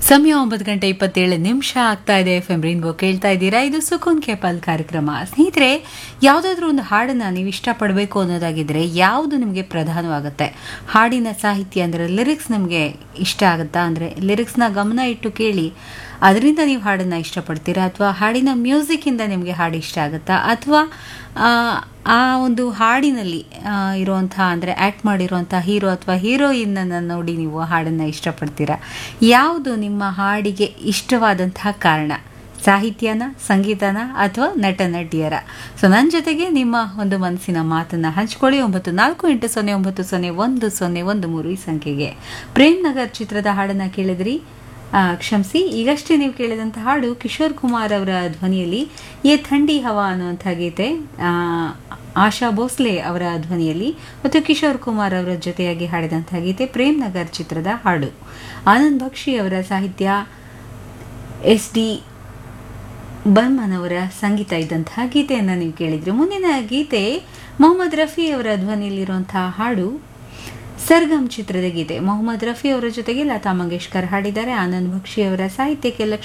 ಸಮಯ ಒಂಬತ್ತು ಗಂಟೆ ಇಪ್ಪತ್ತೇಳು ನಿಮಿಷ ಆಗ್ತಾ ಇದೆ ಎಫ್ ಎಂ ರೈನ್ಬೋ ಕೇಳ್ತಾ ಇದ್ದೀರಾ ಇದು ಸುಕೂನ್ ಕೇಪಲ್ ಕಾರ್ಯಕ್ರಮ ಸ್ನೇಹಿತರೆ ಯಾವುದಾದ್ರೂ ಒಂದು ಹಾಡನ್ನ ನೀವು ಇಷ್ಟಪಡಬೇಕು ಅನ್ನೋದಾಗಿದ್ರೆ ಯಾವುದು ನಿಮಗೆ ಪ್ರಧಾನವಾಗುತ್ತೆ ಹಾಡಿನ ಸಾಹಿತ್ಯ ಅಂದರೆ ಲಿರಿಕ್ಸ್ ನಿಮಗೆ ಇಷ್ಟ ಆಗುತ್ತಾ ಅಂದರೆ ಲಿರಿಕ್ಸ್ನ ಗಮನ ಇಟ್ಟು ಕೇಳಿ ಅದರಿಂದ ನೀವು ಹಾಡನ್ನು ಇಷ್ಟಪಡ್ತೀರಾ ಅಥವಾ ಹಾಡಿನ ಮ್ಯೂಸಿಕ್ಕಿಂದ ನಿಮಗೆ ಹಾಡು ಇಷ್ಟ ಆಗುತ್ತಾ ಅಥವಾ ಆ ಒಂದು ಹಾಡಿನಲ್ಲಿ ಇರುವಂಥ ಅಂದರೆ ಆ್ಯಕ್ಟ್ ಮಾಡಿರುವಂಥ ಹೀರೋ ಅಥವಾ ಹೀರೋಯಿನ್ನನ್ನು ನೋಡಿ ನೀವು ಹಾಡನ್ನು ಇಷ್ಟಪಡ್ತೀರಾ ಯಾವುದು ನಿಮ್ಮ ಹಾಡಿಗೆ ಇಷ್ಟವಾದಂತಹ ಕಾರಣ ಸಾಹಿತ್ಯನ ಸಂಗೀತನ ಅಥವಾ ನಟ ನಟಿಯರ ಸೊ ನನ್ನ ಜೊತೆಗೆ ನಿಮ್ಮ ಒಂದು ಮನಸ್ಸಿನ ಮಾತನ್ನು ಹಂಚ್ಕೊಳ್ಳಿ ಒಂಬತ್ತು ನಾಲ್ಕು ಎಂಟು ಸೊನ್ನೆ ಒಂಬತ್ತು ಸೊನ್ನೆ ಒಂದು ಸೊನ್ನೆ ಒಂದು ಮೂರು ಈ ಸಂಖ್ಯೆಗೆ ಪ್ರೇಮ್ ನಗರ್ ಚಿತ್ರದ ಹಾಡನ್ನು ಕೇಳಿದ್ರಿ ಕ್ಷಮಿಸಿ ಈಗಷ್ಟೇ ನೀವು ಕೇಳಿದಂಥ ಹಾಡು ಕಿಶೋರ್ ಕುಮಾರ್ ಅವರ ಧ್ವನಿಯಲ್ಲಿ ಏ ಥಂಡಿ ಹವಾ ಅನ್ನುವಂಥ ಗೀತೆ ಆಶಾ ಭೋಸ್ಲೆ ಅವರ ಧ್ವನಿಯಲ್ಲಿ ಮತ್ತು ಕಿಶೋರ್ ಕುಮಾರ್ ಅವರ ಜೊತೆಯಾಗಿ ಹಾಡಿದಂಥ ಗೀತೆ ಪ್ರೇಮ್ ನಗರ್ ಚಿತ್ರದ ಹಾಡು ಆನಂದ್ ಬಕ್ಷಿ ಅವರ ಸಾಹಿತ್ಯ ಎಸ್ ಡಿ ಬರ್ಮನ್ ಅವರ ಸಂಗೀತ ಇದ್ದಂತಹ ಗೀತೆಯನ್ನು ನೀವು ಕೇಳಿದ್ರಿ ಮುಂದಿನ ಗೀತೆ ಮೊಹಮ್ಮದ್ ರಫಿ ಅವರ ಧ್ವನಿಯಲ್ಲಿರುವಂತಹ ಹಾಡು ಸರ್ಗಮ್ ಚಿತ್ರದ ಗೀತೆ ಮೊಹಮ್ಮದ್ ರಫಿ ಅವರ ಜೊತೆಗೆ ಲತಾ ಮಂಗೇಶ್ಕರ್ ಹಾಡಿದ್ದಾರೆ ಆನಂದ್ ಬಕ್ಷಿ ಅವರ ಸಾಹಿತ್ಯಕ್ಕೆ